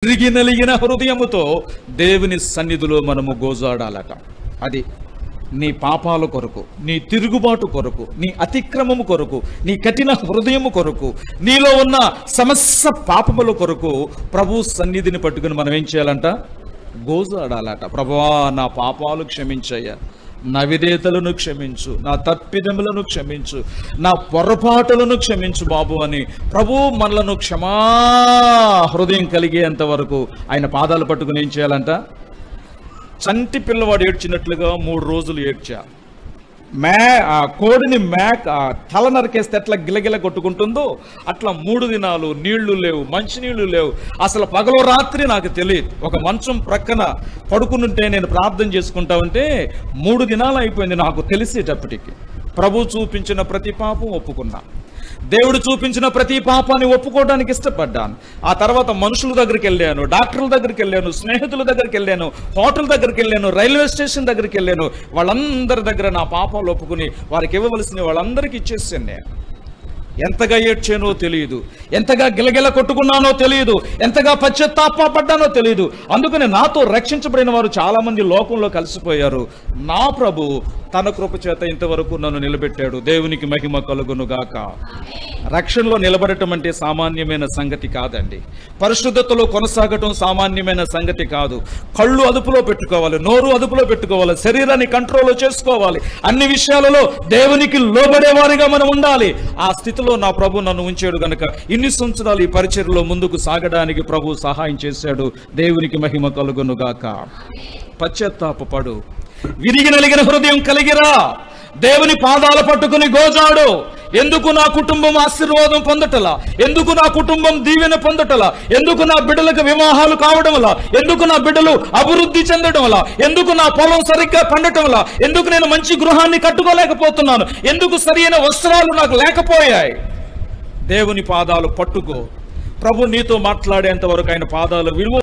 విరిగి నలిగిన హృదయముతో దేవుని సన్నిధిలో మనము గోజాడాలట అది నీ పాపాల కొరకు నీ తిరుగుబాటు కొరకు నీ అతిక్రమము కొరకు నీ కఠిన హృదయము కొరకు నీలో ఉన్న సమస్త పాపముల కొరకు ప్రభు సన్నిధిని పట్టుకుని మనం ఏం చేయాలంట గోజాడాలట ప్రభువా నా పాపాలు క్షమించయ్యా నా విధేతలను క్షమించు నా తప్పిదములను క్షమించు నా పొరపాటులను క్షమించు బాబు అని ప్రభు మనలను క్షమా హృదయం కలిగేంత వరకు ఆయన పాదాలు పట్టుకుని ఏం చేయాలంట చంటి పిల్లవాడు ఏడ్చినట్లుగా మూడు రోజులు ఏడ్చా మే ఆ కోడిని మేక ఆ తల నరికేస్తే ఎట్లా గిలగిల కొట్టుకుంటుందో అట్లా మూడు దినాలు నీళ్లు లేవు మంచినీళ్లు లేవు అసలు పగలో రాత్రి నాకు తెలియదు ఒక మంచం ప్రక్కన పడుకునుంటే నేను ప్రార్థన చేసుకుంటా ఉంటే మూడు దినాలు అయిపోయింది నాకు తెలిసేటప్పటికి ప్రభు చూపించిన ప్రతి పాపం ఒప్పుకున్నా దేవుడు చూపించిన ప్రతి పాపాన్ని ఒప్పుకోవడానికి ఇష్టపడ్డాను ఆ తర్వాత మనుషుల దగ్గరికి వెళ్ళాను డాక్టర్ల దగ్గరికి వెళ్ళాను స్నేహితుల దగ్గరికి వెళ్ళాను హోటల్ దగ్గరికి వెళ్ళాను రైల్వే స్టేషన్ దగ్గరికి వెళ్ళాను వాళ్ళందరి దగ్గర నా పాపాలు ఒప్పుకుని వారికి ఇవ్వవలసిన వాళ్ళందరికీ ఇచ్చేసాను నేను ఎంతగా ఏడ్చానో తెలియదు ఎంతగా గిలగిల కొట్టుకున్నానో తెలియదు ఎంతగా పశ్చాత్తాపడ్డానో తెలియదు అందుకని నాతో రక్షించబడిన వారు చాలా మంది లోకంలో కలిసిపోయారు నా ప్రభు తన కృప చేత ఇంతవరకు నన్ను నిలబెట్టాడు దేవునికి మహిమ కలుగును గాక రక్షణలో నిలబడటం అంటే సామాన్యమైన సంగతి కాదండి పరిశుద్ధతలో కొనసాగటం సామాన్యమైన సంగతి కాదు కళ్ళు అదుపులో పెట్టుకోవాలి నోరు అదుపులో పెట్టుకోవాలి శరీరాన్ని కంట్రోల్లో చేసుకోవాలి అన్ని విషయాలలో దేవునికి లోబడేవారిగా మనం ఉండాలి ఆ స్థితిలో నా ప్రభు నన్ను ఉంచాడు గనుక ఇన్ని సంవత్సరాలు ఈ పరిచర్లో ముందుకు సాగడానికి ప్రభు సహాయం చేశాడు దేవునికి మహిమ కలుగును గాక పశ్చాత్తాపడు విరిగి నలిగిన హృదయం కలిగిరా దేవుని పాదాల పట్టుకుని గోజాడు ఎందుకు నా కుటుంబం ఆశీర్వాదం పొందటలా ఎందుకు నా కుటుంబం దీవెన పొందటలా ఎందుకు నా బిడ్డలకు వివాహాలు కావడం వల్ల ఎందుకు నా బిడ్డలు అభివృద్ధి చెందడం వల్ల ఎందుకు నా పొలం సరిగ్గా పండటం వల్ల ఎందుకు నేను మంచి గృహాన్ని కట్టుకోలేకపోతున్నాను ఎందుకు సరైన వస్త్రాలు నాకు లేకపోయాయి దేవుని పాదాలు పట్టుకో ప్రభు నీతో మాట్లాడేంత వరకు ఆయన పాదాలు విలువ